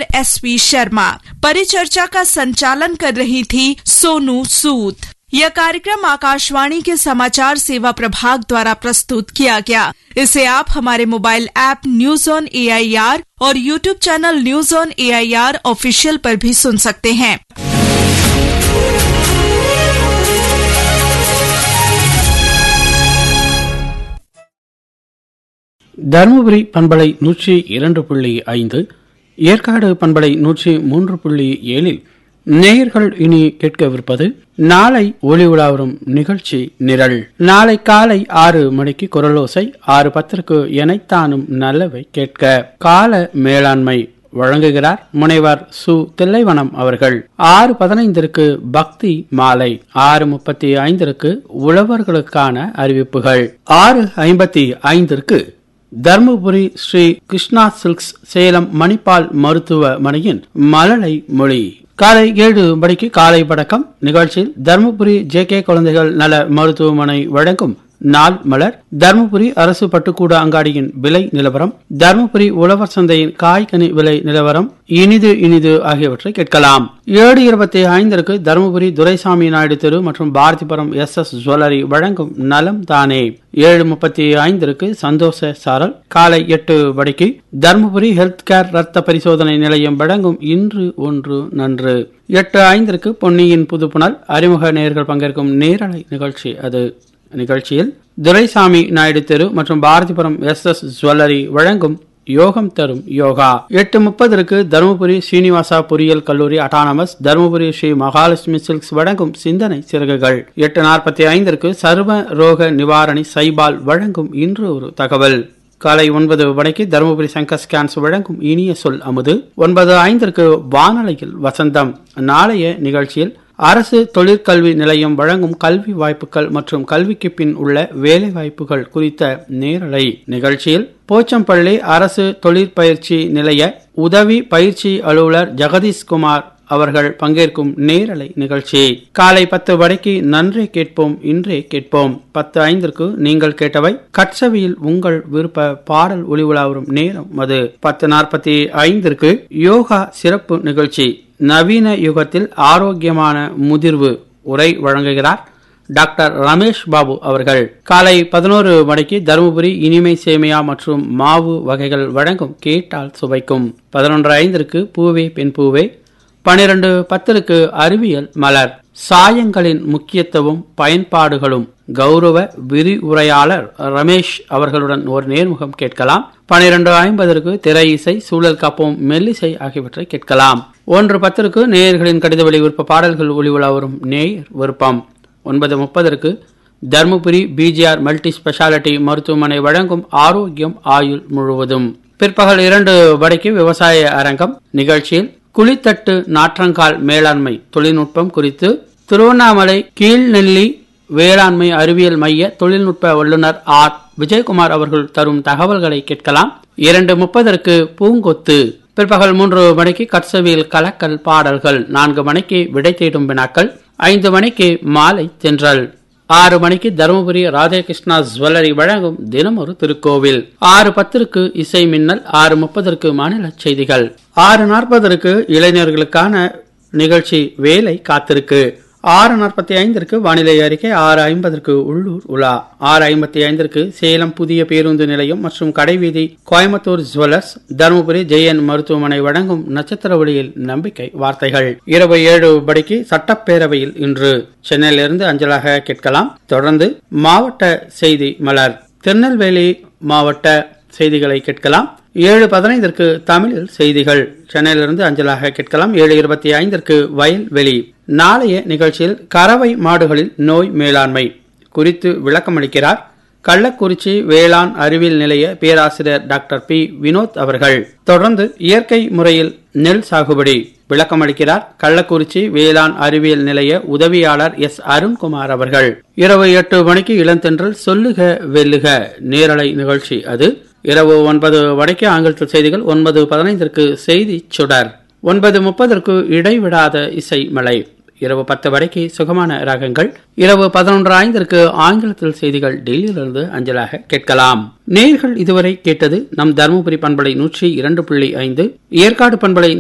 doctor S V Sharma परिचर्चा का संचालन कर रही थी सोनू सूद यह कार्यक्रम आकाशवाणी के समाचार सेवा प्रभाग द्वारा प्रस्तुत किया गया इसे आप हमारे mobile app news on AIR और YouTube channel news on AIR official पर भी सुन सकते हैं தருமபுரி பண்பலை நூற்றி இரண்டு புள்ளி ஐந்து ஏற்காடு பண்பலை நூற்றி மூன்று புள்ளி ஏழில் நேயர்கள் இனி கேட்கவிருப்பது நாளை ஒளி உலாவரும் நிகழ்ச்சி நிரல் நாளை காலை ஆறு மணிக்கு குரலோசை ஆறு பத்திற்கு எனைத்தானும் நல்லவை கேட்க கால மேலாண்மை வழங்குகிறார் முனைவர் சு தில்லைவனம் அவர்கள் ஆறு பதினைந்திற்கு பக்தி மாலை ஆறு முப்பத்தி ஐந்திற்கு உழவர்களுக்கான அறிவிப்புகள் ஆறு ஐம்பத்தி ஐந்திற்கு தர்மபுரி ஸ்ரீ கிருஷ்ணா சில்க்ஸ் சேலம் மணிப்பால் மருத்துவமனையின் மழலை மொழி காலை ஏழு மணிக்கு காலை படக்கம் நிகழ்ச்சியில் தர்மபுரி ஜே கே குழந்தைகள் நல மருத்துவமனை வழங்கும் நாள் மலர் தர்மபுரி அரசு பட்டுக்கூட அங்காடியின் விலை நிலவரம் தர்மபுரி உழவர் சந்தையின் காய்கனி விலை நிலவரம் இனிது இனிது ஆகியவற்றை கேட்கலாம் ஏழு இருபத்தி ஐந்திற்கு தருமபுரி துரைசாமி நாயுடு தெரு மற்றும் பாரதிபுரம் எஸ் எஸ் ஜுவல்லரி வழங்கும் நலம் தானே ஏழு முப்பத்தி ஐந்திற்கு சந்தோஷ சாரல் காலை எட்டு மணிக்கு தருமபுரி ஹெல்த் கேர் ரத்த பரிசோதனை நிலையம் வழங்கும் இன்று ஒன்று நன்று எட்டு ஐந்திற்கு பொன்னியின் புதுப்புணல் அறிமுக நேயர்கள் பங்கேற்கும் நேரலை நிகழ்ச்சி அது நிகழ்ச்சியில் துரைசாமி நாயுடு தெரு மற்றும் பாரதிபுரம் எஸ் எஸ் ஜுவல்லரி வழங்கும் யோகம் தரும் யோகா எட்டு முப்பதற்கு தருமபுரி ஸ்ரீனிவாசா பொறியியல் கல்லூரி அட்டானமஸ் தருமபுரி ஸ்ரீ மகாலட்சுமி சில்க்ஸ் வழங்கும் சிந்தனை சிறகுகள் எட்டு நாற்பத்தி ஐந்திற்கு சர்வ ரோக நிவாரணி சைபால் வழங்கும் இன்று ஒரு தகவல் காலை ஒன்பது மணிக்கு தருமபுரி சங்கர் ஸ்கேன்ஸ் வழங்கும் இனிய சொல் அமுது ஒன்பது ஐந்திற்கு வானொலியில் வசந்தம் நாளைய நிகழ்ச்சியில் அரசு தொழிற்கல்வி நிலையம் வழங்கும் கல்வி வாய்ப்புகள் மற்றும் கல்விக்கு பின் உள்ள வேலை வாய்ப்புகள் குறித்த நேரலை நிகழ்ச்சியில் போச்சம்பள்ளி அரசு தொழிற்பயிற்சி நிலைய உதவி பயிற்சி அலுவலர் ஜெகதீஷ்குமார் அவர்கள் பங்கேற்கும் நேரலை நிகழ்ச்சி காலை பத்து மணிக்கு நன்றே கேட்போம் இன்றே கேட்போம் பத்து ஐந்திற்கு நீங்கள் கேட்டவை கட்சவியில் உங்கள் விருப்ப பாடல் ஒளி வரும் நேரம் அது பத்து நாற்பத்தி ஐந்திற்கு யோகா சிறப்பு நிகழ்ச்சி நவீன யுகத்தில் ஆரோக்கியமான முதிர்வு உரை வழங்குகிறார் டாக்டர் ரமேஷ் பாபு அவர்கள் காலை பதினோரு மணிக்கு தருமபுரி இனிமை சேமியா மற்றும் மாவு வகைகள் வழங்கும் கேட்டால் சுவைக்கும் பதினொன்று ஐந்திற்கு பூவே பெண் பூவே பனிரெண்டு பத்திற்கு அறிவியல் மலர் சாயங்களின் முக்கியத்துவம் பயன்பாடுகளும் கௌரவ விரிவுரையாளர் ரமேஷ் அவர்களுடன் ஒரு நேர்முகம் கேட்கலாம் பனிரெண்டு ஐம்பதற்கு திரை இசை சூழல் காப்போம் மெல்லிசை ஆகியவற்றை கேட்கலாம் ஒன்று பத்திற்கு நேயர்களின் கடித வெளி விருப்ப பாடல்கள் ஒளிவுலா வரும் நேயர் விருப்பம் ஒன்பது முப்பதற்கு தர்மபுரி பிஜிஆர் மல்டி ஸ்பெஷாலிட்டி மருத்துவமனை வழங்கும் ஆரோக்கியம் ஆயுள் முழுவதும் பிற்பகல் இரண்டு மணிக்கு விவசாய அரங்கம் நிகழ்ச்சியில் குளித்தட்டு நாற்றங்கால் மேலாண்மை தொழில்நுட்பம் குறித்து திருவண்ணாமலை கீழ்நெல்லி வேளாண்மை அறிவியல் மைய தொழில்நுட்ப வல்லுநர் ஆர் விஜயகுமார் அவர்கள் தரும் தகவல்களை கேட்கலாம் இரண்டு முப்பதற்கு பூங்கொத்து பிற்பகல் மூன்று மணிக்கு கட்சவியல் கலக்கல் பாடல்கள் நான்கு மணிக்கு விடை தேடும் வினாக்கள் ஐந்து மணிக்கு மாலை தென்றல் ஆறு மணிக்கு தருமபுரி ராதேகிருஷ்ணா ஜுவல்லரி வழங்கும் தினம் ஒரு திருக்கோவில் ஆறு பத்திற்கு இசை மின்னல் ஆறு முப்பதற்கு மாநில செய்திகள் ஆறு நாற்பதற்கு இளைஞர்களுக்கான நிகழ்ச்சி வேலை காத்திருக்கு ஆறு நாற்பத்தி ஐந்திற்கு வானிலை அறிக்கை ஆறு ஐம்பதற்கு உள்ளூர் உலா ஆறு ஐம்பத்தி ஐந்திற்கு சேலம் புதிய பேருந்து நிலையம் மற்றும் கடைவீதி கோயம்புத்தூர் ஜுவல்லர்ஸ் தருமபுரி ஜெயன் மருத்துவமனை வழங்கும் நட்சத்திர ஒளியில் நம்பிக்கை வார்த்தைகள் இரவு ஏழு படிக்கு சட்டப்பேரவையில் இன்று சென்னையிலிருந்து அஞ்சலாக கேட்கலாம் தொடர்ந்து மாவட்ட செய்தி மலர் திருநெல்வேலி மாவட்ட செய்திகளை கேட்கலாம் ஏழு பதினைந்திற்கு தமிழில் செய்திகள் சென்னையிலிருந்து அஞ்சலாக கேட்கலாம் ஏழு இருபத்தி ஐந்திற்கு வயல்வெளி நாளைய நிகழ்ச்சியில் கறவை மாடுகளில் நோய் மேலாண்மை குறித்து விளக்கமளிக்கிறார் கள்ளக்குறிச்சி வேளாண் அறிவியல் நிலைய பேராசிரியர் டாக்டர் பி வினோத் அவர்கள் தொடர்ந்து இயற்கை முறையில் நெல் சாகுபடி விளக்கமளிக்கிறார் கள்ளக்குறிச்சி வேளாண் அறிவியல் நிலைய உதவியாளர் எஸ் அருண்குமார் அவர்கள் இரவு எட்டு மணிக்கு இளந்தென்றல் சொல்லுக வெல்லுக நேரலை நிகழ்ச்சி அது இரவு ஒன்பது மணிக்கு ஆங்கிலத்தில் செய்திகள் ஒன்பது பதினைந்திற்கு செய்தி சுடர் ஒன்பது முப்பதற்கு இடைவிடாத இசை மலை இரவு பத்து வரைக்கு சுகமான ராகங்கள் இரவு பதினொன்று ஐந்திற்கு ஆங்கிலத்தில் செய்திகள் டெல்லியிலிருந்து அஞ்சலாக கேட்கலாம் நேர்கள் இதுவரை கேட்டது நம் தருமபுரி பண்பலை நூற்றி இரண்டு புள்ளி ஐந்து ஏற்காடு பண்பலை